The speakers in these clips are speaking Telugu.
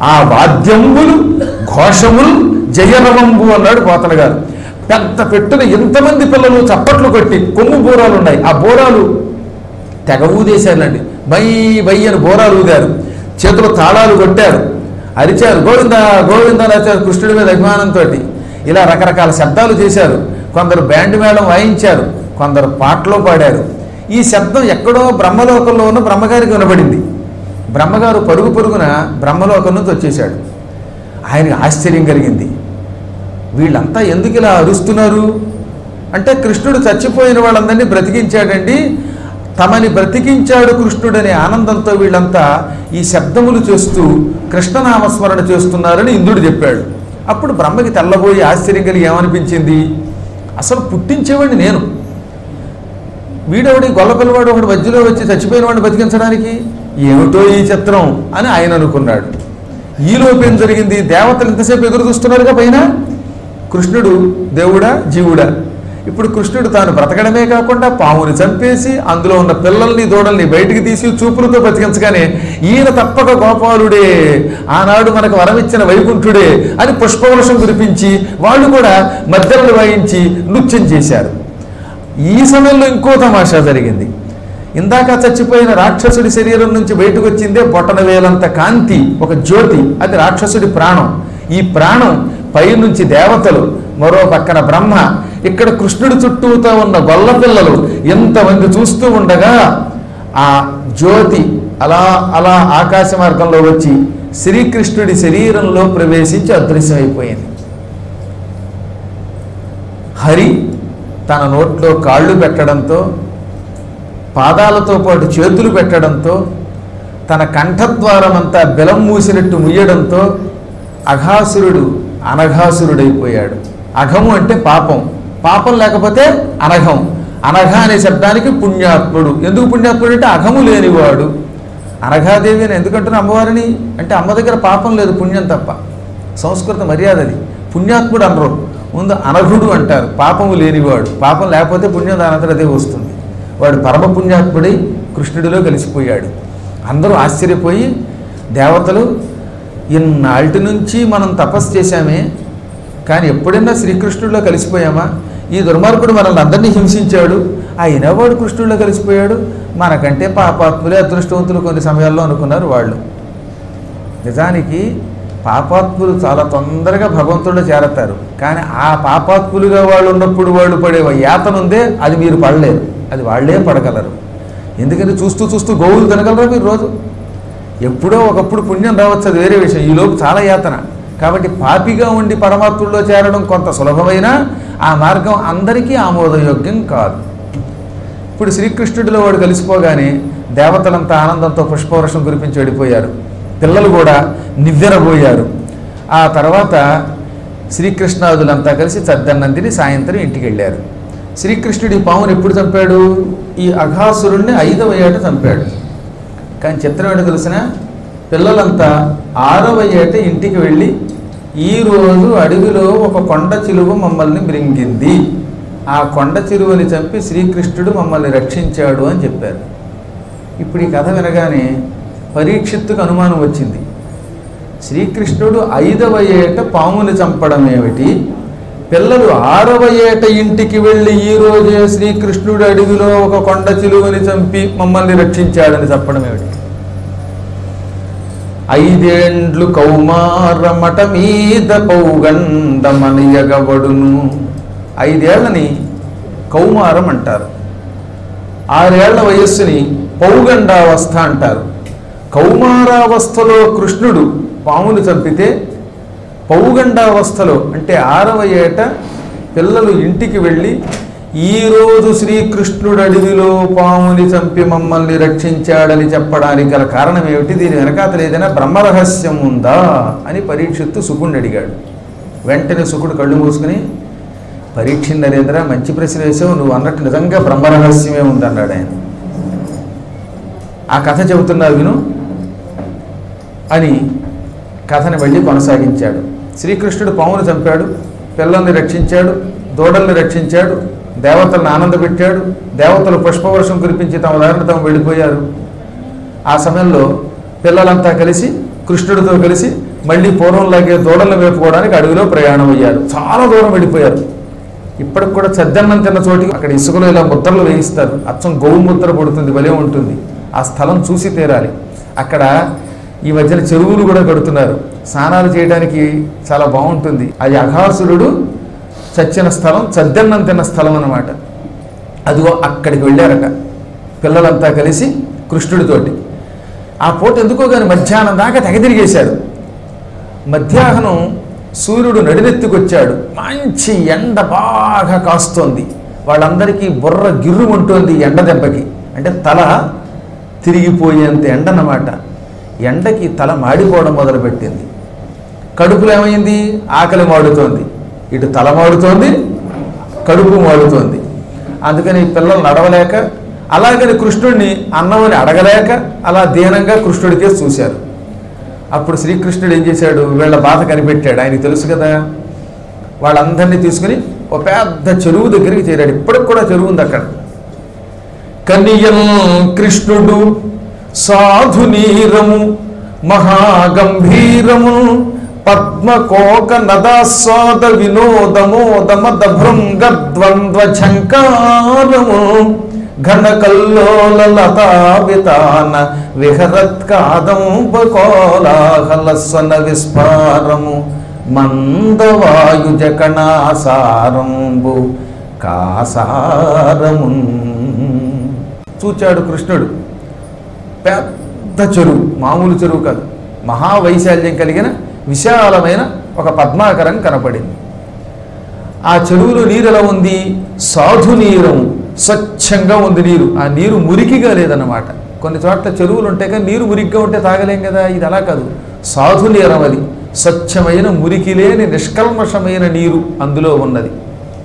ఆ వాద్యములు ఘోషములు జయరవంబు అన్నాడు పోతన గారు పెద్ద పెట్టున ఎంతమంది పిల్లలు చప్పట్లు కొట్టి కొమ్ము బోరాలు ఉన్నాయి ఆ బోరాలు తెగ ఊదేశారండి బై బై అని బోరాలు ఊదారు చేతులు తాళాలు కొట్టారు అరిచారు గోవింద గోవింద అని అరిచారు కృష్ణుడి మీద అభిమానంతో ఇలా రకరకాల శబ్దాలు చేశారు కొందరు బ్యాండ్ మేళం వాయించారు కొందరు పాటలు పాడారు ఈ శబ్దం ఎక్కడో బ్రహ్మలోకంలో ఉన్న బ్రహ్మగారికి వినబడింది బ్రహ్మగారు పరుగు పరుగున బ్రహ్మలోకం నుంచి వచ్చేశాడు ఆయనకి ఆశ్చర్యం కలిగింది వీళ్ళంతా ఎందుకు ఇలా అరుస్తున్నారు అంటే కృష్ణుడు చచ్చిపోయిన వాళ్ళందరినీ బ్రతికించాడండి తమని బ్రతికించాడు కృష్ణుడు అనే ఆనందంతో వీళ్ళంతా ఈ శబ్దములు చేస్తూ కృష్ణనామస్మరణ చేస్తున్నారని ఇంద్రుడు చెప్పాడు అప్పుడు బ్రహ్మకి తెల్లబోయి ఆశ్చర్యం కలిగి ఏమనిపించింది అసలు పుట్టించేవాడిని నేను వీడెవడి గొల్ల పిల్లవాడు ఒకడు మధ్యలో వచ్చి చచ్చిపోయిన వాడిని బతికించడానికి ఏమిటో ఈ చిత్రం అని ఆయన అనుకున్నాడు ఈలోపు ఏం జరిగింది దేవతలు ఇంతసేపు ఎదురు చూస్తున్నారుగా పైన కృష్ణుడు దేవుడా జీవుడా ఇప్పుడు కృష్ణుడు తాను బ్రతకడమే కాకుండా పాముని చంపేసి అందులో ఉన్న పిల్లల్ని దూడల్ని బయటికి తీసి చూపులతో బతికించగానే ఈయన తప్పక గోపాలుడే ఆనాడు మనకు వరమిచ్చిన వైకుంఠుడే అని పుష్పవృషం కురిపించి వాళ్ళు కూడా మధ్యలో వాయించి నృత్యం చేశారు ఈ సమయంలో ఇంకో తమాషా జరిగింది ఇందాక చచ్చిపోయిన రాక్షసుడి శరీరం నుంచి బయటకు వచ్చిందే బొట్టన వేలంత కాంతి ఒక జ్యోతి అది రాక్షసుడి ప్రాణం ఈ ప్రాణం పైనుంచి దేవతలు మరో పక్కన బ్రహ్మ ఇక్కడ కృష్ణుడి చుట్టూతో ఉన్న గొల్ల పిల్లలు ఎంతమంది చూస్తూ ఉండగా ఆ జ్యోతి అలా అలా ఆకాశ మార్గంలో వచ్చి శ్రీకృష్ణుడి శరీరంలో ప్రవేశించి అదృశ్యమైపోయింది హరి తన నోట్లో కాళ్ళు పెట్టడంతో పాదాలతో పాటు చేతులు పెట్టడంతో తన కంఠద్వారమంతా బెలం మూసినట్టు ముయ్యడంతో అఘాసురుడు అనఘాసురుడైపోయాడు అఘము అంటే పాపం పాపం లేకపోతే అనఘం అనఘ అనే శబ్దానికి పుణ్యాత్ముడు ఎందుకు పుణ్యాత్ముడు అంటే అఘము లేనివాడు అనఘాదేవి అని ఎందుకంటున్నా అమ్మవారిని అంటే అమ్మ దగ్గర పాపం లేదు పుణ్యం తప్ప సంస్కృత మర్యాద అది పుణ్యాత్ముడు అనరు ముందు అనఘుడు అంటారు పాపము లేనివాడు పాపం లేకపోతే పుణ్యం దానంతట అదే వస్తుంది వాడు పరమ పుణ్యాత్ముడై కృష్ణుడిలో కలిసిపోయాడు అందరూ ఆశ్చర్యపోయి దేవతలు ఇన్నాళ్ళ నుంచి మనం తపస్సు చేశామే కానీ ఎప్పుడైనా శ్రీకృష్ణుడిలో కలిసిపోయామా ఈ దుర్మార్గుడు మనల్ని అందరినీ హింసించాడు అయినా వాడు కృష్ణుడిలో కలిసిపోయాడు మనకంటే పాపాత్ములే అదృష్టవంతులు కొన్ని సమయాల్లో అనుకున్నారు వాళ్ళు నిజానికి పాపాత్ములు చాలా తొందరగా భగవంతుడిలో చేరతారు కానీ ఆ పాపాత్ములుగా వాళ్ళు ఉన్నప్పుడు వాళ్ళు పడే యాతన ఉందే అది మీరు పడలేరు అది వాళ్ళే పడగలరు ఎందుకంటే చూస్తూ చూస్తూ గోవులు తినగలరా మీరు రోజు ఎప్పుడో ఒకప్పుడు పుణ్యం రావచ్చు అది వేరే విషయం ఈలోపు చాలా యాతన కాబట్టి పాపిగా ఉండి పరమాత్ముల్లో చేరడం కొంత సులభమైన ఆ మార్గం అందరికీ ఆమోదయోగ్యం కాదు ఇప్పుడు శ్రీకృష్ణుడిలో వాడు కలిసిపోగానే దేవతలంతా ఆనందంతో పుష్పవర్షం కురిపించి వెళ్ళిపోయారు పిల్లలు కూడా నివ్వెరబోయారు ఆ తర్వాత శ్రీకృష్ణాదులంతా కలిసి చద్దన్నందిని సాయంత్రం ఇంటికి వెళ్ళారు శ్రీకృష్ణుడి పామును ఎప్పుడు చంపాడు ఈ అఘాసురుణ్ణి ఐదవ ఏట చంపాడు కానీ చిత్రం ఏంటో తెలిసిన పిల్లలంతా ఆరవ ఏట ఇంటికి వెళ్ళి ఈరోజు అడవిలో ఒక కొండ చిలువ మమ్మల్ని మృంగింది ఆ కొండ చిలువని చంపి శ్రీకృష్ణుడు మమ్మల్ని రక్షించాడు అని చెప్పారు ఇప్పుడు ఈ కథ వినగానే పరీక్షిత్తుకు అనుమానం వచ్చింది శ్రీకృష్ణుడు ఐదవ ఏట పాముని చంపడం ఏమిటి పిల్లలు ఆరవ ఏట ఇంటికి వెళ్ళి ఈ రోజే శ్రీకృష్ణుడు అడవిలో ఒక కొండ చిలువని చంపి మమ్మల్ని రక్షించాడని చెప్పడం ఏమిటి ఐదేండ్లు కౌమార మట మీద పౌగండమనియగబడును ఐదేళ్లని కౌమారం అంటారు ఆరేళ్ల వయస్సుని పౌగండావస్థ అంటారు కౌమారావస్థలో కృష్ణుడు పామును చంపితే పౌగండావస్థలో అంటే ఆరవ ఏట పిల్లలు ఇంటికి వెళ్ళి ఈరోజు శ్రీకృష్ణుడు అడవిలో పాముని చంపి మమ్మల్ని రక్షించాడని చెప్పడానికి గల కారణం ఏమిటి దీని వెనకాతలు ఏదైనా బ్రహ్మరహస్యం ఉందా అని పరీక్షిత్తు సుకుణ్ణి అడిగాడు వెంటనే సుకుడు కళ్ళు మూసుకుని పరీక్ష నరేంద్ర మంచి ప్రశ్న వేసావు నువ్వు అన్నట్టు నిజంగా బ్రహ్మరహస్యమే ఉందన్నాడు ఆయన ఆ కథ చెబుతున్నారు విను అని కథని మళ్ళీ కొనసాగించాడు శ్రీకృష్ణుడు పామును చంపాడు పిల్లల్ని రక్షించాడు దూడల్ని రక్షించాడు దేవతలను ఆనందపెట్టాడు దేవతలు పుష్పవర్షం కురిపించి తమ దారిని తాము వెళ్ళిపోయారు ఆ సమయంలో పిల్లలంతా కలిసి కృష్ణుడితో కలిసి మళ్ళీ పూర్వంలాగే దూడలను వేపుకోవడానికి అడవిలో ప్రయాణం అయ్యారు చాలా దూరం వెళ్ళిపోయారు ఇప్పటికి కూడా చద్దన్నం తిన్న చోటికి అక్కడ ఇసుకలో ఇలా ముద్రలు వేయిస్తారు అచ్చం గోవు ముద్ర పడుతుంది భలే ఉంటుంది ఆ స్థలం చూసి తీరాలి అక్కడ ఈ మధ్యన చెరువులు కూడా కడుతున్నారు స్నానాలు చేయడానికి చాలా బాగుంటుంది అది అఘాసురుడు చచ్చిన స్థలం చద్దన్నం తిన్న స్థలం అన్నమాట అదిగో అక్కడికి వెళ్ళారట పిల్లలంతా కలిసి కృష్ణుడితోటి ఆ పూట ఎందుకో కానీ మధ్యాహ్నం దాకా తెగదిరిగేశారు మధ్యాహ్నం సూర్యుడు నడినెత్తుకొచ్చాడు మంచి ఎండ బాగా కాస్తోంది వాళ్ళందరికీ బుర్ర గిర్రుమంటోంది ఎండ దెబ్బకి అంటే తల తిరిగిపోయేంత ఎండ అన్నమాట ఎండకి తల మాడిపోవడం మొదలుపెట్టింది కడుపులో ఏమైంది ఆకలి మాడుతోంది ఇటు తల మాడుతోంది కడుపు మాడుతోంది అందుకని పిల్లలు నడవలేక అలాగని కృష్ణుడిని అన్నమని అడగలేక అలా దీనంగా కృష్ణుడికే చూశారు అప్పుడు శ్రీకృష్ణుడు ఏం చేశాడు వీళ్ళ బాధ కనిపెట్టాడు ఆయనకి తెలుసు కదా వాళ్ళందరినీ తీసుకుని ఒక పెద్ద చెరువు దగ్గరికి చేరాడు ఇప్పటికి కూడా చెరువు ఉంది అక్కడ కనియన్ కృష్ణుడు సాధునీరము మహాగంభీరము పద్మకోక నదాస్వాద వినోదమోదమద భృంగద్వంద్వ ఝంకారము ఘనకల్లోల లతావితాన విహరత్కాదంబ కోలాహల స్వన విస్ఫారము మందవాయుజ కణాసారంబు కాసారము చూచాడు కృష్ణుడు పెద్ద చెరువు మామూలు చెరువు కాదు మహావైశాల్యం కలిగిన విశాలమైన ఒక పద్మాకరం కనపడింది ఆ చెరువులో నీరు ఎలా ఉంది సాధు నీరం స్వచ్ఛంగా ఉంది నీరు ఆ నీరు మురికిగా లేదన్నమాట కొన్ని చోట్ల చెరువులు ఉంటాయి కానీ నీరు మురికిగా ఉంటే తాగలేం కదా ఇది అలా కాదు సాధు నీరం అది స్వచ్ఛమైన మురికి లేని నిష్కల్మషమైన నీరు అందులో ఉన్నది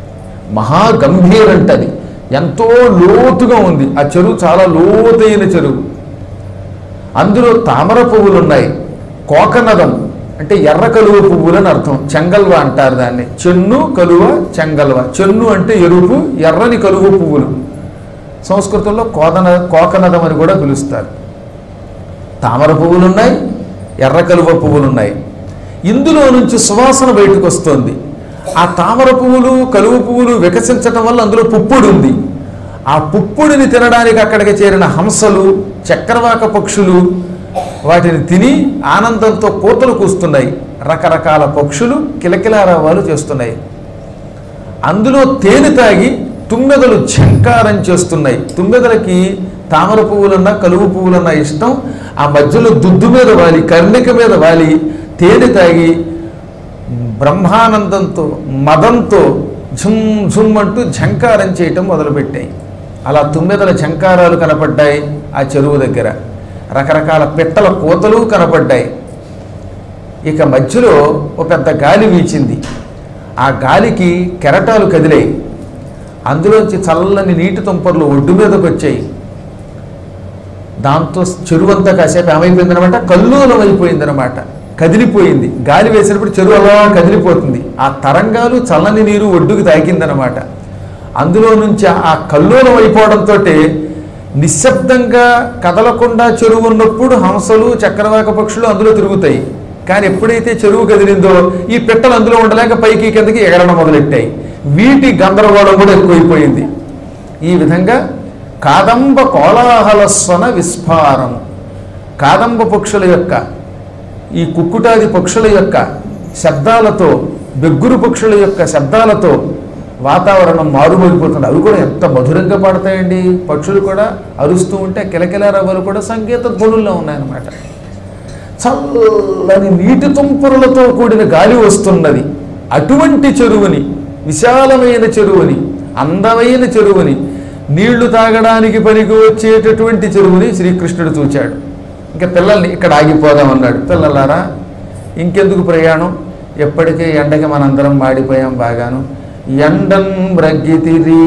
మహాగంభీరంటది ఎంతో లోతుగా ఉంది ఆ చెరువు చాలా లోతైన చెరువు అందులో తామర పువ్వులు ఉన్నాయి కోకనదం అంటే ఎర్ర కలువ పువ్వులు అని అర్థం చెంగల్వ అంటారు దాన్ని చెన్ను కలువ చెంగల్వ చెన్ను అంటే ఎరుపు ఎర్రని కలువ పువ్వులు సంస్కృతంలో కోదన కోకనదం అని కూడా పిలుస్తారు తామర పువ్వులు ఉన్నాయి ఎర్ర కలువ పువ్వులు ఉన్నాయి ఇందులో నుంచి సువాసన బయటకు వస్తుంది ఆ తామర పువ్వులు కలువ పువ్వులు వికసించటం వల్ల అందులో పుప్పొడి ఉంది ఆ పుప్పొడిని తినడానికి అక్కడికి చేరిన హంసలు చక్రవాక పక్షులు వాటిని తిని ఆనందంతో కోతలు కూస్తున్నాయి రకరకాల పక్షులు కిలకిలారావాలు చేస్తున్నాయి అందులో తేనె తాగి తుమ్మెదలు ఝంకారం చేస్తున్నాయి తుమ్మెదలకి తామర పువ్వులన్నా కలువు పువ్వులన్నా ఇష్టం ఆ మధ్యలో దుద్దు మీద వాలి కర్ణిక మీద వాలి తేనె తాగి బ్రహ్మానందంతో మదంతో ఝుమ్ ఝుమ్ అంటూ ఝంకారం చేయటం మొదలుపెట్టాయి అలా తుమ్మెదల ఝంకారాలు కనపడ్డాయి ఆ చెరువు దగ్గర రకరకాల పిట్టల కోతలు కనపడ్డాయి ఇక మధ్యలో ఒక పెద్ద గాలి వీచింది ఆ గాలికి కెరటాలు కదిలాయి అందులోంచి చల్లని నీటి తుంపర్లు ఒడ్డు మీదకి వచ్చాయి దాంతో చెరువు అంతా కాసేపు ఏమైపోయిందనమాట కల్లోలం అయిపోయిందనమాట కదిలిపోయింది గాలి వేసినప్పుడు చెరువు అలా కదిలిపోతుంది ఆ తరంగాలు చల్లని నీరు ఒడ్డుకు తాకిందనమాట అందులో నుంచి ఆ కల్లోలం అయిపోవడంతో నిశ్శబ్దంగా కదలకుండా చెరువు ఉన్నప్పుడు హంసలు చక్రవాక పక్షులు అందులో తిరుగుతాయి కానీ ఎప్పుడైతే చెరువు కదిలిందో ఈ పిట్టలు అందులో ఉండలేక పైకి కిందకి ఎగరడం మొదలెట్టాయి వీటి గందరగోళం కూడా ఎక్కువైపోయింది ఈ విధంగా కాదంబ కోలాహల స్వన విస్ఫారం కాదంబ పక్షుల యొక్క ఈ కుక్కుటాది పక్షుల యొక్క శబ్దాలతో బెగ్గురు పక్షుల యొక్క శబ్దాలతో వాతావరణం మారుమోగిపోతుంది అవి కూడా ఎంత మధురంగా పాడతాయండి పక్షులు కూడా అరుస్తూ ఉంటే కిలకిల రవ్వలు కూడా సంగీత ధ్వనుల్లో ఉన్నాయన్నమాట చల్లని నీటి తుంపరులతో కూడిన గాలి వస్తున్నది అటువంటి చెరువుని విశాలమైన చెరువుని అందమైన చెరువుని నీళ్లు తాగడానికి పనికి వచ్చేటటువంటి చెరువుని శ్రీకృష్ణుడు చూచాడు ఇంకా పిల్లల్ని ఇక్కడ ఆగిపోదాం అన్నాడు పిల్లలారా ఇంకెందుకు ప్రయాణం ఎప్పటికే ఎండకి మనందరం మాడిపోయాం బాగాను ఎండం బ్రగ్గితిరి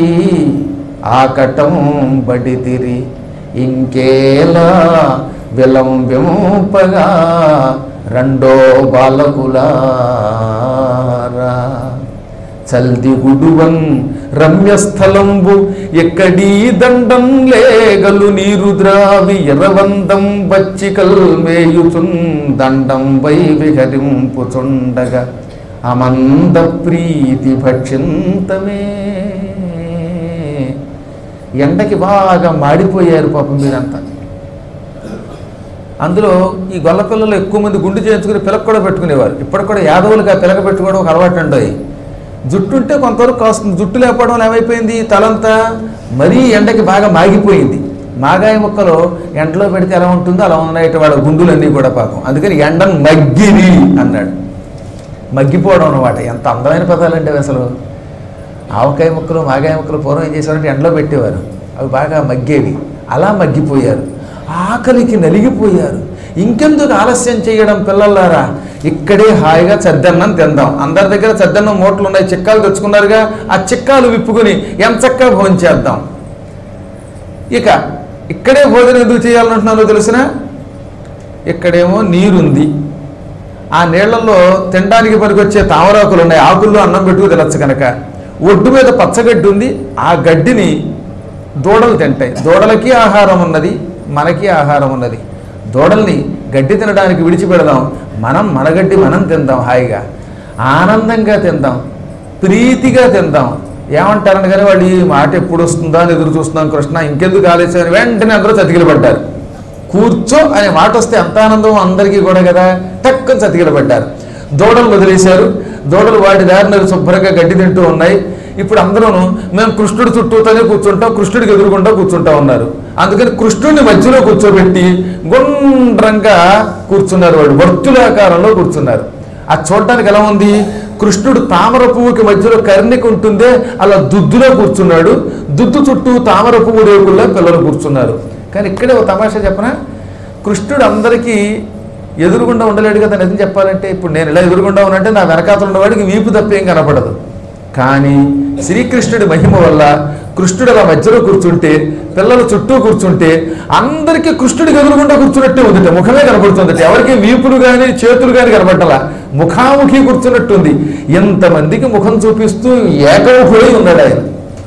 ఆకటం బడితిరి ఇంకేలా విలంబింపగా రెండో బాలకులారా చల్ది గుడువన్ రమ్యస్థలంబు ఎక్కడీ దండం లేగలు నీరు ద్రావి ఎర్రవందం బచ్చికల్ మేయుచున్ దండం వై విహరింపుచుండగా అమంద ప్రీతి భక్షింతమే ఎండకి బాగా మాడిపోయారు పాపం మీరంతా అందులో ఈ గొల్ల పిల్లలు ఎక్కువ మంది గుండు చేయించుకుని పిలక కూడా పెట్టుకునేవారు ఇప్పటికి కూడా యాదవులకు ఆ పిలక పెట్టుకోవడం ఒక అలవాటు ఉండవు జుట్టు ఉంటే కొంతవరకు కాస్తుంది జుట్టు లేకపోవడం వల్ల ఏమైపోయింది తలంతా మరీ ఎండకి బాగా మాగిపోయింది మాగాయ ముక్కలు ఎండలో పెడితే ఎలా ఉంటుందో అలా ఉన్నాయి వాళ్ళ గుండులన్నీ కూడా పాపం అందుకని ఎండను మగ్గిరి అన్నాడు మగ్గిపోవడం అనమాట ఎంత అందమైన పదాలండి అవి అసలు ఆవకాయ ముక్కలు మాగాయ ముక్కలు పూర్వం ఏం చేసేవారంటే ఎండలో పెట్టేవారు అవి బాగా మగ్గేవి అలా మగ్గిపోయారు ఆకలికి నలిగిపోయారు ఇంకెందుకు ఆలస్యం చేయడం పిల్లలారా ఇక్కడే హాయిగా చద్దన్నం తిందాం అందరి దగ్గర చద్దన్నం మూటలు ఉన్నాయి చిక్కాలు తెచ్చుకున్నారుగా ఆ చిక్కాలు విప్పుకొని ఎంచక్కా భోజనం చేద్దాం ఇక ఇక్కడే భోజనం ఎందుకు చేయాలనుంటున్నానో తెలిసిన ఇక్కడేమో నీరుంది ఆ నీళ్లలో తినడానికి పనికొచ్చే తామరాకులు ఉన్నాయి ఆకుల్లో అన్నం పెట్టుకు తినచ్చు కనుక ఒడ్డు మీద పచ్చగడ్డి ఉంది ఆ గడ్డిని దూడలు తింటాయి దూడలకి ఆహారం ఉన్నది మనకి ఆహారం ఉన్నది దూడల్ని గడ్డి తినడానికి విడిచిపెడదాం మనం మన గడ్డి మనం తిందాం హాయిగా ఆనందంగా తిందాం ప్రీతిగా తిందాం ఏమంటారని కానీ వాళ్ళు ఈ మాట ఎప్పుడు వస్తుందా అని ఎదురు చూస్తున్నాం కృష్ణ ఇంకెందుకు ఆలస్యం అని వెంటనే అందరూ చతికిల పడ్డారు కూర్చో అనే మాట వస్తే ఎంత ఆనందం అందరికీ కూడా కదా టక్కుని చతికిల పడ్డారు దూడలు వదిలేశారు దూడలు వాటి దారిన శుభ్రంగా గడ్డి తింటూ ఉన్నాయి ఇప్పుడు అందరూను మేము కృష్ణుడి చుట్టూతోనే కూర్చుంటాం కృష్ణుడికి ఎదురుకుండా కూర్చుంటా ఉన్నారు అందుకని కృష్ణుడిని మధ్యలో కూర్చోబెట్టి గుండ్రంగా కూర్చున్నారు వాళ్ళు వర్తులాకారంలో కూర్చున్నారు అది చూడటానికి ఎలా ఉంది కృష్ణుడు తామర పువ్వుకి మధ్యలో కర్ణిక ఉంటుందే అలా దుద్దులో కూర్చున్నాడు దుద్దు చుట్టూ తామర పువ్వు రేకుల్లో పిల్లలు కూర్చున్నారు కానీ ఇక్కడే ఒక తమాషా చెప్పనా కృష్ణుడు అందరికీ ఎదురుగుండా ఉండలేడు కదా నిజం చెప్పాలంటే ఇప్పుడు నేను ఇలా ఎదురుగుండా ఉన్నంటే నా వెనకాతలు ఉన్నవాడికి వీపు తప్పేం కనపడదు కానీ శ్రీకృష్ణుడి మహిమ వల్ల కృష్ణుడు అలా మధ్యలో కూర్చుంటే పిల్లలు చుట్టూ కూర్చుంటే అందరికీ కృష్ణుడికి ఎదురుగుండా కూర్చున్నట్టే ఉందిట ముఖమే కనపడుతుందట ఎవరికి వీపులు కానీ చేతులు కానీ కనపడాల ముఖాముఖి కూర్చున్నట్టుంది ఎంతమందికి ముఖం చూపిస్తూ ఏకముఖుడై ఉన్నాడు ఆయన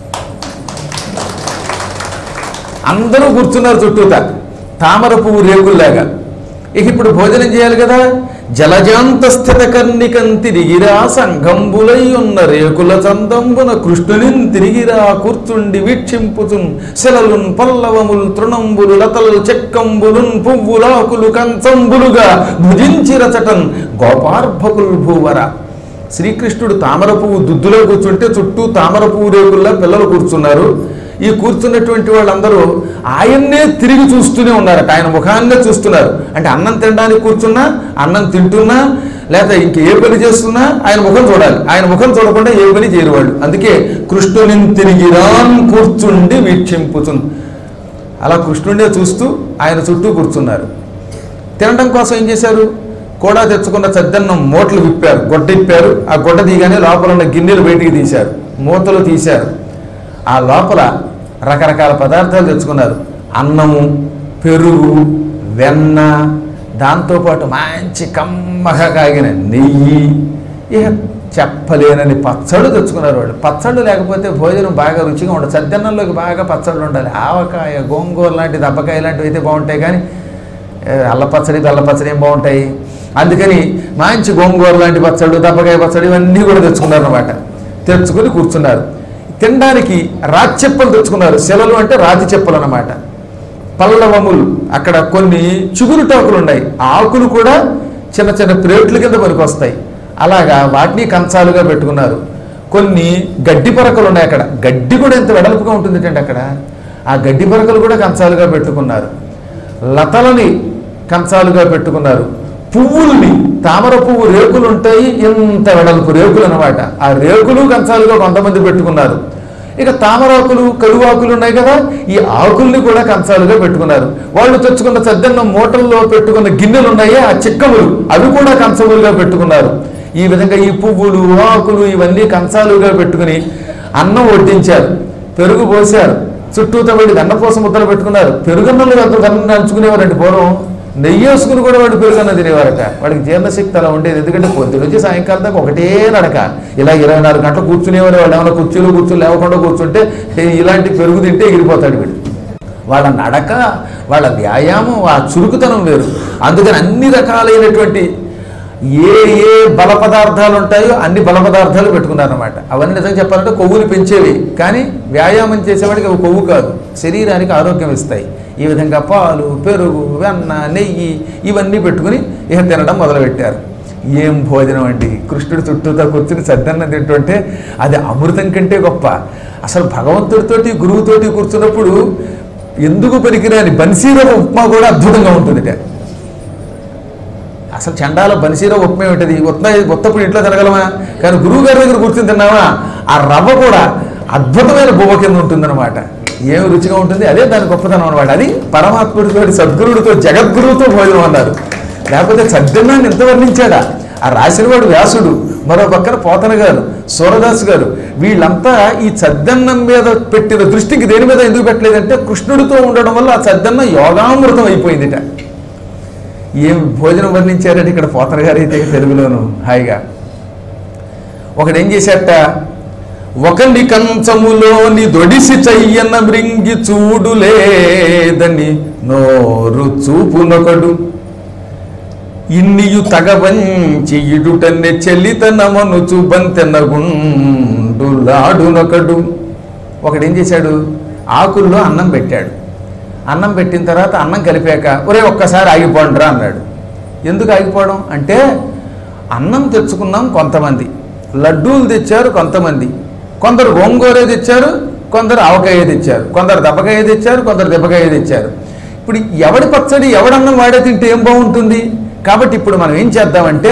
అందరూ కూర్చున్నారు చుట్టూత తామర పువ్వు రేకుల్లాగా ఇక ఇప్పుడు భోజనం చేయాలి కదా జలజాంత స్థిత కర్ణికం తిరిగిరా సంఘంబులై ఉన్న రేకుల చందంబున కృష్ణుని తిరిగిరా కూర్చుండి వీక్షింపుచున్ శిలలున్ పల్లవముల్ తృణంబులు లతల్ చెక్కంబులున్ పువ్వులాకులు కంచంబులుగా భుజించి రచటన్ గోపార్భకుల్ భూవర శ్రీకృష్ణుడు తామర పువ్వు దుద్దులో కూర్చుంటే చుట్టూ తామర పువ్వు రేకుల్లా పిల్లలు కూర్చున్నారు ఈ కూర్చున్నటువంటి వాళ్ళందరూ ఆయన్నే తిరిగి చూస్తూనే ఉన్నారట ఆయన ముఖాన్నే చూస్తున్నారు అంటే అన్నం తినడానికి కూర్చున్నా అన్నం తింటున్నా లేదా ఇంక ఏ పని చేస్తున్నా ఆయన ముఖం చూడాలి ఆయన ముఖం చూడకుండా ఏ పని చేయరు వాళ్ళు అందుకే కృష్ణుని తిరిగిరాన్ కూర్చుండి వీక్షింపుచున్ అలా కృష్ణుడినే చూస్తూ ఆయన చుట్టూ కూర్చున్నారు తినడం కోసం ఏం చేశారు కూడా తెచ్చుకున్న చద్దన్నం మూటలు విప్పారు గొడ్డ ఇప్పారు ఆ గొడ్డ తీయగానే లోపల ఉన్న గిన్నెలు బయటికి తీశారు మూతలు తీశారు ఆ లోపల రకరకాల పదార్థాలు తెచ్చుకున్నారు అన్నము పెరుగు వెన్న దాంతోపాటు మంచి కమ్మగా కాగిన నెయ్యి ఇక చెప్పలేనని పచ్చళ్ళు తెచ్చుకున్నారు వాళ్ళు పచ్చళ్ళు లేకపోతే భోజనం బాగా రుచిగా ఉండదు సద్దన్నంలోకి బాగా పచ్చళ్ళు ఉండాలి ఆవకాయ గోంగూర లాంటి దబ్బకాయ లాంటివి అయితే బాగుంటాయి కానీ ఏ, అల్ల పచ్చడి బెల్ల పచ్చడి ఏం బాగుంటాయి అందుకని మంచి గోంగూర లాంటి పచ్చళ్ళు దబ్బకాయ పచ్చడి ఇవన్నీ కూడా తెచ్చుకున్నారు అనమాట తెచ్చుకుని కూర్చున్నారు తినడానికి రాతి చెప్పులు తెచ్చుకున్నారు శిలలు అంటే రాతి చెప్పులు అన్నమాట పల్లవములు అక్కడ కొన్ని చిగురుటాకులు ఉన్నాయి ఆ ఆకులు కూడా చిన్న చిన్న ప్లేట్ల కింద పనికొస్తాయి అలాగా వాటిని కంచాలుగా పెట్టుకున్నారు కొన్ని గడ్డి పరకలు ఉన్నాయి అక్కడ గడ్డి కూడా ఎంత వెడల్పుగా ఉంటుంది ఏంటంటే అక్కడ ఆ గడ్డి పరకలు కూడా కంచాలుగా పెట్టుకున్నారు లతలని కంచాలుగా పెట్టుకున్నారు పువ్వుల్ని తామర పువ్వు రేకులు ఉంటాయి ఇంత వెడల్పు రేకులు అన్నమాట ఆ రేకులు కంచాలుగా కొంతమంది పెట్టుకున్నారు ఇక తామరాకులు కరువాకులు ఉన్నాయి కదా ఈ ఆకుల్ని కూడా కంచాలుగా పెట్టుకున్నారు వాళ్ళు తెచ్చుకున్న చద్దన్న మూటల్లో పెట్టుకున్న గిన్నెలు ఉన్నాయి ఆ చిక్కములు అవి కూడా కంచములుగా పెట్టుకున్నారు ఈ విధంగా ఈ పువ్వులు ఆకులు ఇవన్నీ కంచాలుగా పెట్టుకుని అన్నం వడ్డించారు పెరుగు పోసారు చుట్టూతో వెళ్ళి వెన్నపోస ముద్దలు పెట్టుకున్నారు పెరుగున్నలు ఎంత వెన్న నంచుకునేవారండి పూర్వం నెయ్యి వేసుకుని కూడా వాడు పెరుగన్న తినేవారట వాడికి జీర్ణశక్తి అలా ఉండేది ఎందుకంటే పొద్దు నుంచి సాయంకాలం దాకా ఒకటే నడక ఇలా ఇరవై నాలుగు గంటలు కూర్చునేవారు వాళ్ళు ఏమైనా కుర్చీలు కూర్చొని లేవకుండా కూర్చుంటే "ఏ, ఇలాంటి పెరుగు తింటే ఎగిరిపోతాడు వీడు వాళ్ళ నడక వాళ్ళ వ్యాయామం ఆ చురుకుతనం వేరు అందుకని అన్ని రకాలైనటువంటి ఏ ఏ బల పదార్థాలు ఉంటాయో అన్ని బల పదార్థాలు పెట్టుకున్నారన్నమాట అవన్నీ నిజంగా చెప్పాలంటే కొవ్వుని పెంచేవి కానీ వ్యాయామం చేసేవాడికి అవి కొవ్వు కాదు శరీరానికి ఆరోగ్యం ఇస్తాయి ఈ విధంగా పాలు పెరుగు వెన్న నెయ్యి ఇవన్నీ పెట్టుకుని ఇక తినడం మొదలుపెట్టారు ఏం భోజనం అండి కృష్ణుడి చుట్టూతో కూర్చుని సద్దన్నం తింటుంటే అది అమృతం కంటే గొప్ప అసలు భగవంతుడితోటి గురువుతోటి కూర్చున్నప్పుడు ఎందుకు పనికిరాని బన్సీరవ ఉప్మా కూడా అద్భుతంగా ఉంటుందిట అసలు చండాల బనిసీలో ఉప్మే ఉంటుంది ఉత్త ఉత్తప్పుడు ఇంట్లో తినగలమా కానీ గురువు గారి దగ్గర కూర్చొని తిన్నామా ఆ రవ్వ కూడా అద్భుతమైన బువ్వ కింద ఉంటుందన్నమాట ఏమి రుచిగా ఉంటుంది అదే దాని గొప్పతనం అనమాట అది పరమాత్ముడితో సద్గురుడితో జగద్గురువుతో భోజనం అన్నారు లేకపోతే సద్గుణాన్ని ఎంత వర్ణించాడా ఆ రాసినవాడు వ్యాసుడు మరో పక్కన పోతన గారు సూరదాస్ గారు వీళ్ళంతా ఈ సద్దన్నం మీద పెట్టిన దృష్టికి దేని మీద ఎందుకు పెట్టలేదంటే కృష్ణుడితో ఉండడం వల్ల ఆ సద్దన్నం యోగామృతం అయిపోయిందిట ఏం భోజనం వర్ణించారంటే ఇక్కడ పోతన గారు అయితే తెలుగులోను హాయిగా ఒకడు ఏం చేశాట ఒకని కంచములోని దొడిసి చెయ్యన మృంగి చూడు లేదని నోరు చూపునొకడు ఇన్నియు తగవంచి ఇడుటన్నె చెల్లితనమను చూబంతెనగుండులాడునొకడు ఒకడు ఏం చేశాడు ఆకుల్లో అన్నం పెట్టాడు అన్నం పెట్టిన తర్వాత అన్నం కలిపాక ఒరే ఒక్కసారి ఆగిపోండిరా అన్నాడు ఎందుకు ఆగిపోవడం అంటే అన్నం తెచ్చుకున్నాం కొంతమంది లడ్డూలు తెచ్చారు కొంతమంది కొందరు గోంగూర తెచ్చారు కొందరు ఆవకాయ తెచ్చారు కొందరు దెబ్బకాయ తెచ్చారు కొందరు దెబ్బకాయ తెచ్చారు ఇప్పుడు ఎవడి పచ్చడి ఎవడన్నం వాడే తింటే ఏం బాగుంటుంది కాబట్టి ఇప్పుడు మనం ఏం చేద్దామంటే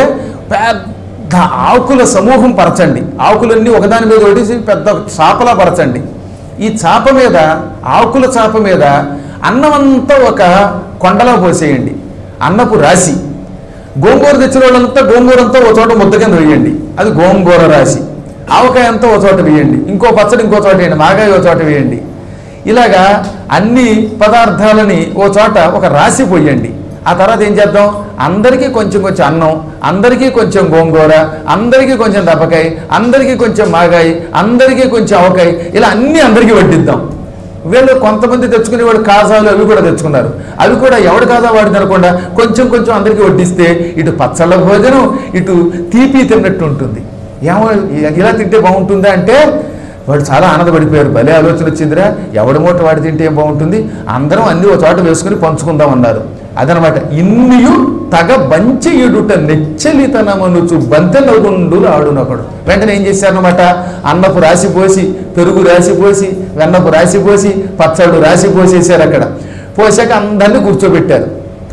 పెద్ద ఆకుల సమూహం పరచండి ఆకులన్నీ ఒకదాని మీద ఒకటి పెద్ద చాపలా పరచండి ఈ చాప మీద ఆకుల చాప మీద అన్నమంతా ఒక కొండలో పోసేయండి అన్నపు రాశి గోంగూర తెచ్చిన వాళ్ళంతా గోంగూర అంతా ఒక చోట ముద్ద కింద వేయండి అది గోంగూర రాశి ఆవకాయ అంతా ఒక చోట వేయండి ఇంకో పచ్చడి ఇంకో చోట వేయండి మాగాయ ఒక చోట వేయండి ఇలాగా అన్ని పదార్థాలని ఓ చోట ఒక రాశి పోయండి ఆ తర్వాత ఏం చేద్దాం అందరికీ కొంచెం కొంచెం అన్నం అందరికీ కొంచెం గోంగూర అందరికీ కొంచెం దప్పకాయ అందరికీ కొంచెం మాగాయ అందరికీ కొంచెం ఆవకాయ ఇలా అన్నీ అందరికీ వడ్డిద్దాం వీళ్ళు కొంతమంది తెచ్చుకునే వాడు కాజాలు అవి కూడా తెచ్చుకున్నారు అవి కూడా ఎవడు కాదా వాడు తినకుండా కొంచెం కొంచెం అందరికీ వడ్డిస్తే ఇటు పచ్చళ్ళ భోజనం ఇటు తీపి తిన్నట్టు ఉంటుంది ఏమో ఇలా తింటే బాగుంటుందా అంటే వాడు చాలా ఆనందపడిపోయారు భలే ఆలోచన వచ్చిందిరా ఎవడి మూట వాడి తింటే ఏం బాగుంటుంది అందరం అన్ని ఒక చోట వేసుకుని పంచుకుందాం అన్నారు అదనమాట ఇన్నియు తగ బంచి ఎడుట నెచ్చలితనమనుచు బంతెలగుండులు ఆడునొకడు వెంటనే ఏం చేశారనమాట అన్నపు రాసి పోసి పెరుగు రాసి పోసి వెన్నపు రాసి పోసి పచ్చళ్ళు రాసి పోసేసారు అక్కడ పోసాక అందరినీ కూర్చోబెట్టారు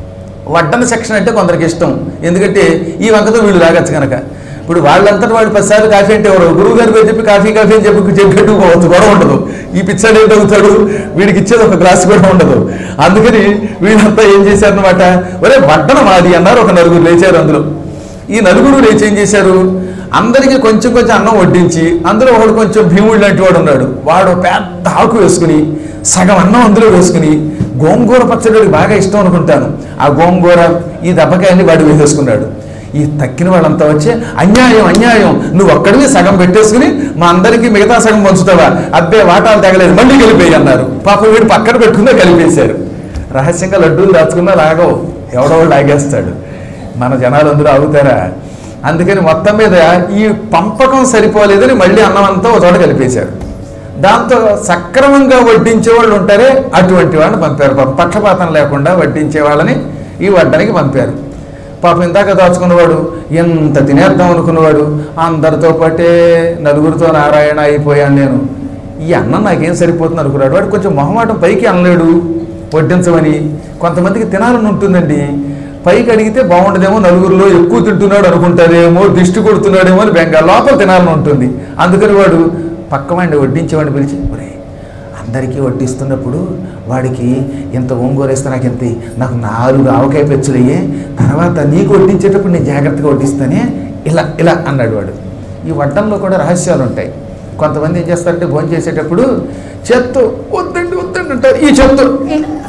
వడ్డన సెక్షన్ అంటే కొందరికి ఇష్టం ఎందుకంటే ఈ వంకతో వీళ్ళు తాగొచ్చు కనుక ఇప్పుడు వాళ్ళంతటి వాడు పదిసార్లు కాఫీ అంటే ఎవరు గురువు గారి పేరు చెప్పి కాఫీ కాఫీ అని చెప్పి చెప్పేట్టు పోవచ్చు గొడవ ఉండదు ఈ పిచ్చాడు ఏం తగ్గుతాడు వీడికి ఇచ్చేది ఒక గ్లాస్ కూడా ఉండదు అందుకని వీళ్ళంతా ఏం చేశారనమాట ఒరే వడ్డన మాది అన్నారు ఒక నలుగురు లేచారు అందులో ఈ నలుగురు లేచి ఏం చేశారు అందరికీ కొంచెం కొంచెం అన్నం వడ్డించి అందులో ఒకడు కొంచెం భీముడు లాంటి వాడు ఉన్నాడు వాడు పెద్ద ఆకు వేసుకుని సగం అన్నం అందులో వేసుకుని గోంగూర పచ్చడి బాగా ఇష్టం అనుకుంటాను ఆ గోంగూర ఈ దెబ్బకాయని వాడు వేసేసుకున్నాడు ఈ తక్కిన వాళ్ళంతా వచ్చి అన్యాయం అన్యాయం నువ్వు ఒక్కడివి సగం పెట్టేసుకుని మా అందరికీ మిగతా సగం పంచుతావా అబ్బే వాటాలు తగలేదు మళ్ళీ కలిపేయి అన్నారు పాపం వీడు పక్కన పెట్టుకున్నా కలిపేశారు రహస్యంగా లడ్డూలు దాచుకున్నా లాగవు ఎవడో వాడు లాగేస్తాడు మన జనాలు అందరూ ఆగుతారా అందుకని మొత్తం మీద ఈ పంపకం సరిపోలేదని మళ్ళీ అన్నం అంతా ఒక చోట కలిపేశారు దాంతో సక్రమంగా వడ్డించే వాళ్ళు ఉంటారే అటువంటి వాళ్ళని పంపారు పాపం పక్షపాతం లేకుండా వడ్డించే వాళ్ళని ఈ వడ్డానికి పంపారు పాపం ఇందాక దాచుకున్నవాడు ఎంత తినేద్దాం అనుకున్నవాడు అందరితో పాటే నలుగురితో నారాయణ అయిపోయాను నేను ఈ అన్నం నాకేం సరిపోతుంది అనుకున్నాడు వాడు కొంచెం మొహమాటం పైకి అనలేడు వడ్డించమని కొంతమందికి తినాలని ఉంటుందండి పైకి అడిగితే బాగుండదేమో నలుగురిలో ఎక్కువ తింటున్నాడు అనుకుంటారేమో దిష్టి కొడుతున్నాడేమో అని బెంగ లోపల తినాలని ఉంటుంది అందుకని వాడు పక్కవాడిని వడ్డించేవాడిని పిలిచి ఒరే అందరికీ వడ్డిస్తున్నప్పుడు వాడికి ఇంత ఓంగోరేస్తే నాకు ఇంత ఇయ్యి. నాకు నాలుగు ఆవకాయ పెచ్చులయ్యే తర్వాత నీకు వడ్డించేటప్పుడు నేను జాగ్రత్తగా వడ్డిస్తానే ఇలా ఇలా అన్నాడు వాడు ఈ వడ్డంలో కూడా రహస్యాలు ఉంటాయి కొంతమంది ఏం చేస్తారంటే భోజనం చేసేటప్పుడు చేత్తో వద్దండి వద్దండి అంటారు ఈ చేత్తో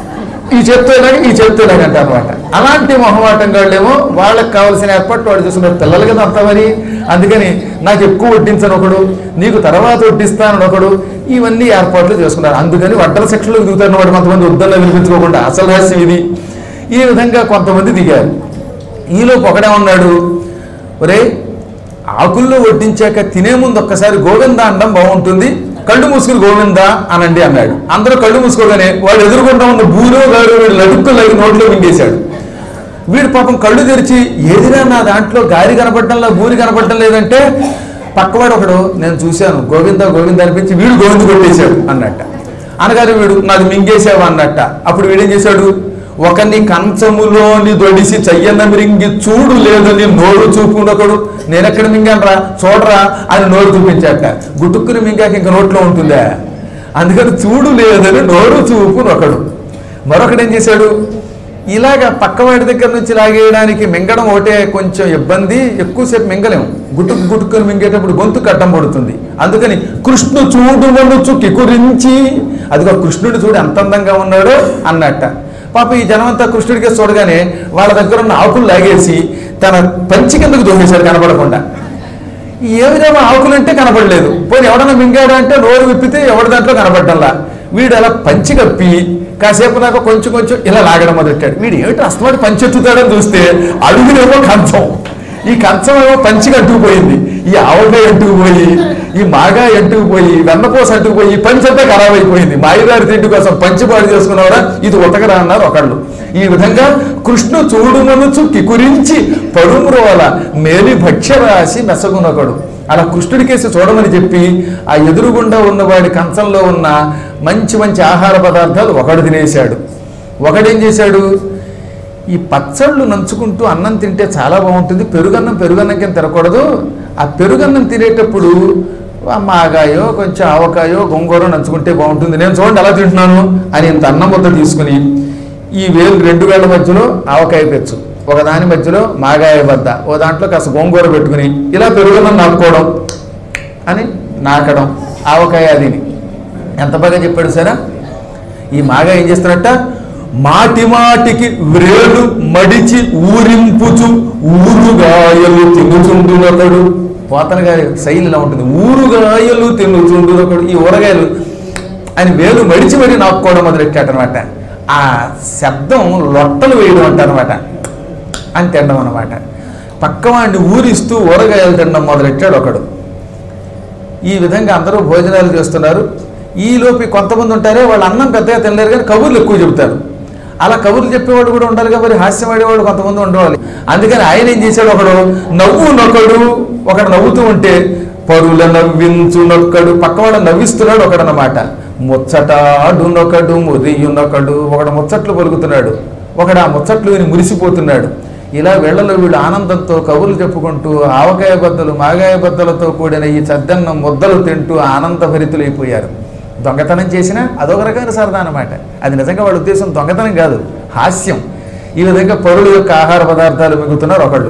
ఈ చేత్తో ఇలాగ ఈ చేత్తో ఇలాగ అంటారు అనమాట అలాంటి మొహమాటం వాళ్ళేమో వాళ్ళకి కావాల్సిన ఏర్పాట్లు వాళ్ళు చూసుకున్నారు పిల్లలు కదా అంత మరి అందుకని నాకు ఎక్కువ వడ్డించను ఒకడు నీకు తర్వాత వడ్డిస్తానని ఒకడు ఇవన్నీ ఏర్పాట్లు చేసుకున్నారు అందుకని వంటల శిక్షణలో దిగుతారు వాడు కొంతమంది వద్దల్లో వినిపించుకోకుండా అసలు రహస్యం ఇది ఈ విధంగా కొంతమంది దిగారు ఈలోపు ఒకడే ఉన్నాడు ఒరే ఆకుల్లో వడ్డించాక తినే ముందు ఒక్కసారి గోవింద అనడం బాగుంటుంది కళ్ళు మూసుకుని గోవింద అనండి అన్నాడు అందరూ కళ్ళు మూసుకోగానే వాడు ఎదురుకుంటా ఉన్న బూరో గారు వీడు లడుక్కులకి నోట్లో మింగేశాడు వీడు పాపం కళ్ళు తెరిచి ఏదిరా నా దాంట్లో గాలి కనపడటంలా బూరి కనపడటం లేదంటే పక్కవాడు ఒకడు నేను చూశాను గోవింద గోవింద అనిపించి వీడు గోవింద కొట్టేశాడు అన్నట్ట అనగానే వీడు నాది మింగేశావు అన్నట్ట అప్పుడు వీడేం చేశాడు ఒకని కంచములోని దొడిసి చెయ్యన్న మిరింగి చూడు లేదని నోరు చూపునొకడు నేనెక్కడ మింగానరా చూడరా అని నోరు చూపించాట గుటుక్కుని మింగాక ఇంక నోట్లో ఉంటుందా అందుకని చూడు లేదని నోరు చూపునొకడు మరొకడు ఏం చేశాడు ఇలాగ పక్కవాడి దగ్గర నుంచి లాగేయడానికి మింగడం ఒకటే కొంచెం ఇబ్బంది ఎక్కువసేపు మింగలేము గుటుకు గుటుకుని మింగేటప్పుడు గొంతు కట్టం పడుతుంది అందుకని కృష్ణు చూడు మనుచు కికురించి అదిగో కృష్ణుడు చూడు ఎంత అందంగా ఉన్నాడో అన్నట్ట పాప ఈ జనమంతా కృష్ణుడికి చూడగానే వాళ్ళ దగ్గర ఉన్న ఆకులు లాగేసి తన పంచి కిందకు దూకేశాడు కనపడకుండా ఏమిదేమో ఆకులంటే కనపడలేదు పోనీ ఎవడన్నా మింగాడు అంటే నోరు విప్పితే ఎవడి దాంట్లో కనపడ్డంలా వీడు అలా పంచి కప్పి కాసేపు దాకా కొంచెం కొంచెం ఇలా లాగడం మొదలెట్టాడు వీడు ఏమిటి అసలు పంచెత్తుతాడని చూస్తే అడుగునేమో కంచం ఈ కంచం ఏమో పంచికి అంటుకుపోయింది ఈ ఆవకాయ అంటుకుపోయి ఈ మాగా అంటుకుపోయి వెన్నపోస అంటుకుపోయి ఈ పంచి అంతా ఖరాబ్ అయిపోయింది మాయిదారి తిండి కోసం పంచి పాడు చేసుకున్నవారా ఇది ఉతకరా అన్నారు ఒకళ్ళు ఈ విధంగా కృష్ణు చూడుమనుచు కికురించి పడుమురోల మేలి భక్ష్యరాశి మెసగునొకడు అలా కృష్ణుడికేసి చూడమని చెప్పి ఆ ఎదురుగుండా ఉన్నవాడి కంచంలో ఉన్న మంచి మంచి ఆహార పదార్థాలు ఒకడు తినేశాడు ఒకడేం చేశాడు ఈ పచ్చళ్ళు నంచుకుంటూ అన్నం తింటే చాలా బాగుంటుంది పెరుగన్నం పెరుగన్నం కింద తినకూడదు ఆ పెరుగన్నం తినేటప్పుడు ఆ మాగాయో కొంచెం ఆవకాయో గొంగూర నంచుకుంటే బాగుంటుంది నేను చూడండి ఎలా తింటున్నాను అని ఇంత అన్నం ముద్ద తీసుకుని ఈ వేలు రెండు వేల మధ్యలో ఆవకాయ పెచ్చు ఒక దాని మధ్యలో మాగాయ వద్ద ఓ దాంట్లో కాస్త గోంగూర పెట్టుకుని ఇలా పెరుగున్న నాపుకోవడం అని నాకడం ఆవకాయ అదిని ఎంత బాగా చెప్పాడు సరే ఈ మాగా ఏం చేస్తున్నట్ట మాటి మాటికి వ్రేలు మడిచి ఊరింపుచు ఊరుగాయలు తినుచుండునొకడు పోతన గారి శైలి ఇలా ఉంటుంది ఊరుగాయలు తినుచుండునొకడు ఈ ఊరగాయలు అని వేలు మడిచి మడి నాపుకోవడం మొదలెట్టాడనమాట ఆ శబ్దం లొట్టలు వేయడం అంటారనమాట అని తినడం అనమాట పక్కవాడిని ఊరిస్తూ ఊరగాయలు తినడం మొదలెట్టాడు ఒకడు ఈ విధంగా అందరూ భోజనాలు చేస్తున్నారు ఈలోపు కొంతమంది ఉంటారే వాళ్ళు అన్నం పెద్దగా తినలేరు కానీ కబుర్లు ఎక్కువ చెబుతారు అలా కబుర్లు చెప్పేవాడు కూడా ఉండాలి మరి హాస్యం ఆడేవాడు కొంతమంది ఉండవాలి అందుకని ఆయన ఏం చేశాడు ఒకడు నవ్వు నొక్కడు ఒకడు నవ్వుతూ ఉంటే పరుల నవ్వించు నొక్కడు పక్కవాడు నవ్విస్తున్నాడు ఒకడనమాట ముచ్చటాడు నొకడు మురియునొకడు ఒకడు ముచ్చట్లు పలుకుతున్నాడు ఒకడు ఆ ముచ్చట్లు విని మురిసిపోతున్నాడు ఇలా వీళ్ళలో వీళ్ళు ఆనందంతో కబుర్లు చెప్పుకుంటూ ఆవకాయ బద్దలు మాగాయ బద్దలతో కూడిన ఈ చద్దన్నం ముద్దలు తింటూ ఆనందభరితులైపోయారు దొంగతనం చేసినా అదొక రకమైన సరదా అనమాట అది నిజంగా వాళ్ళ ఉద్దేశం దొంగతనం కాదు హాస్యం ఈ విధంగా పరుల యొక్క ఆహార పదార్థాలు మిగుతున్నారు ఒకళ్ళు